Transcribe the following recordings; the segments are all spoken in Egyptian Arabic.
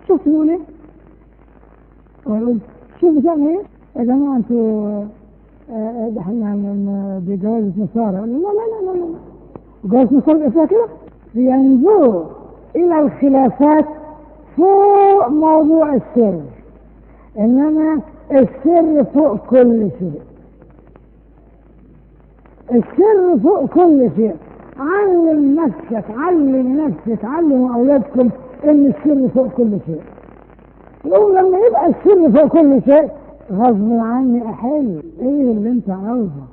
شفت يقول ايه؟ ويقول شوف بتعمل ايه؟ يا جماعه انتوا آه، ده احنا من بجواز نصارى لا لا لا لا لا جواز نصارى يبقى فيها كده ينظروا الى الخلافات فوق موضوع السر انما السر فوق كل شيء السر فوق كل شيء علم نفسك علم نفسك علموا اولادكم ان السر فوق كل شيء يقول لما يبقى السر فوق كل شيء غصب عني احل ايه اللي انت عاوزه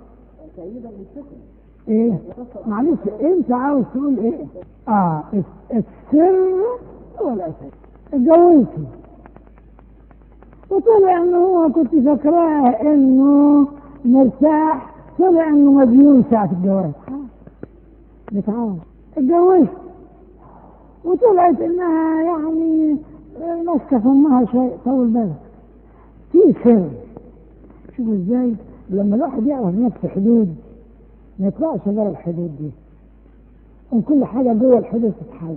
ايه معلش انت عاوز تقول ايه اه السر هو الاساس اتجوزتي وطلع انه هو كنت فاكراه انه مرتاح طلع انه مديون ساعة الجواز بتعاون اتجوزت وطلعت انها يعني ماسكه في امها شويه طول بالك في سر شوف ازاي لما الواحد يعرف نفسه حدود ما يطلعش بره الحدود دي ان كل حاجه جوه الحدود تتحل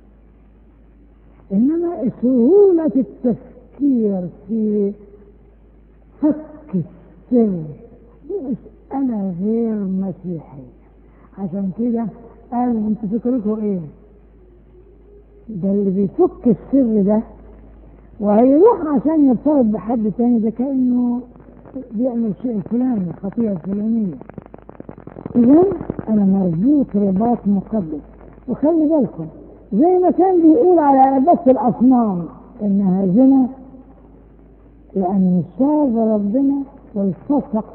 انما سهوله التفكير في فك السر دي مساله غير مسيحيه عشان كده قال انتوا فكركم ايه ده اللي بيفك السر ده وهيروح عشان يرتبط بحد تاني ده كأنه بيعمل شيء فلاني خطيئة فلانية إذا أنا مربوط رباط مقدس وخلي بالكم زي ما كان بيقول على عبادة الأصنام إنها زنا لأن ساب ربنا والتصق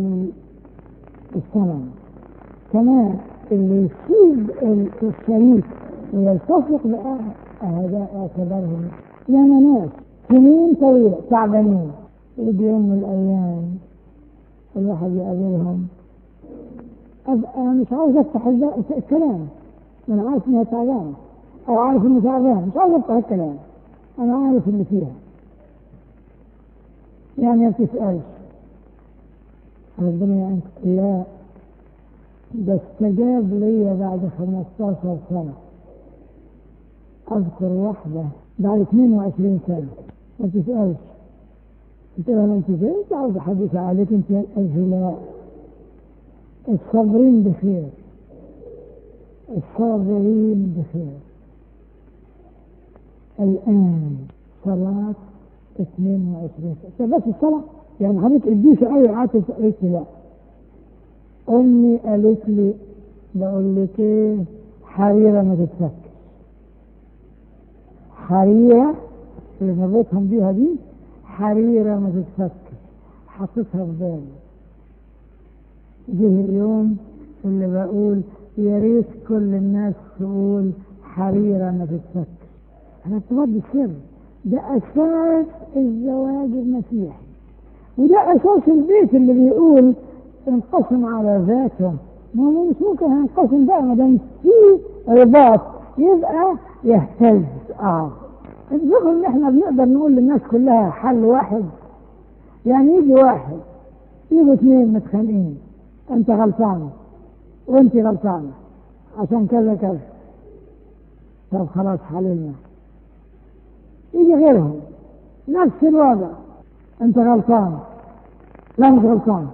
بالصنم كمان اللي يسيب الشريك ويلتصق بأعداء اعتبارهم يا ناس سنين طويلة تعبانين يجي يوم من الأيام الواحد يقابلهم أبقى مش عاوز أفتح الكلام أنا عارف إنها تعبانة أو عارف إنه تعبان مش عاوز أفتح الكلام أنا عارف اللي فيها يعني ما بتسألش ربنا يعني لا ده استجاب لي بعد 15 سنة أذكر واحدة بعد 22 سنة ما تسألش قلت لها انت فين؟ انت عاوز احدث عليك انت قالت لا الصابرين بخير الصابرين بخير الآن صلاة 22 سنة بس الصلاة يعني حضرتك اديش قوي قعدت قلت لا أمي قالت لي بقول لك ايه حريرة ما تتفكش حريرة اللي مريتهم بيها دي حريرة ما تتفكش حطيتها في بالي جه اليوم اللي بقول يا ريت كل الناس تقول حريرة ما تتفكش أنا ارتباط بالسر ده أساس الزواج المسيحي وده أساس البيت اللي بيقول انقسم على ذاته ما هو مش ممكن هينقسم بقى ما دام في رباط يبقى يهتز اه الفكر ان احنا بنقدر نقول للناس كلها حل واحد يعني يجي واحد يجوا اثنين متخانقين انت غلطانه وانت غلطانه عشان كذا كذا طب خلاص حللنا يجي غيرهم نفس الوضع انت غلطان لا مش غلطان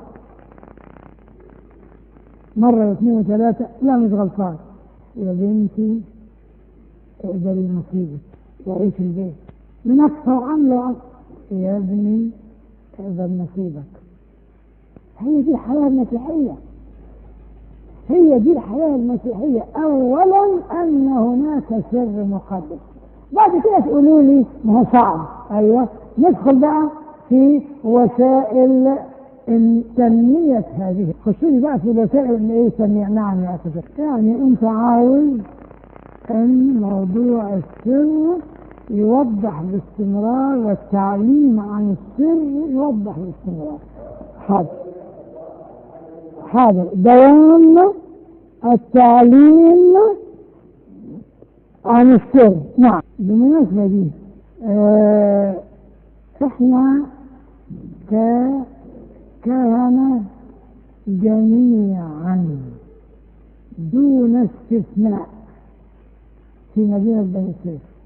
مرة واثنين وثلاثة لا مش غلطان يا بنتي اقبلي نصيبك وعيش البيت بنفسه وعامله يا ابني اقبل نصيبك هي دي الحياة المسيحية هي دي الحياة المسيحية أولا أن هناك سر مقدس بعد كده تقولوا لي ما هو صعب أيوه ندخل بقى في وسائل تنمية هذه خشوا لي بقى في الوسائل اللي ايه تنمية نعم يا أخي يعني أنت عاوز أن موضوع السر يوضح باستمرار والتعليم عن السر يوضح باستمرار حاضر حاضر دوام التعليم عن السر نعم بالمناسبة دي اه احنا ككهنة جميعا دون استثناء في مدينة بني سويف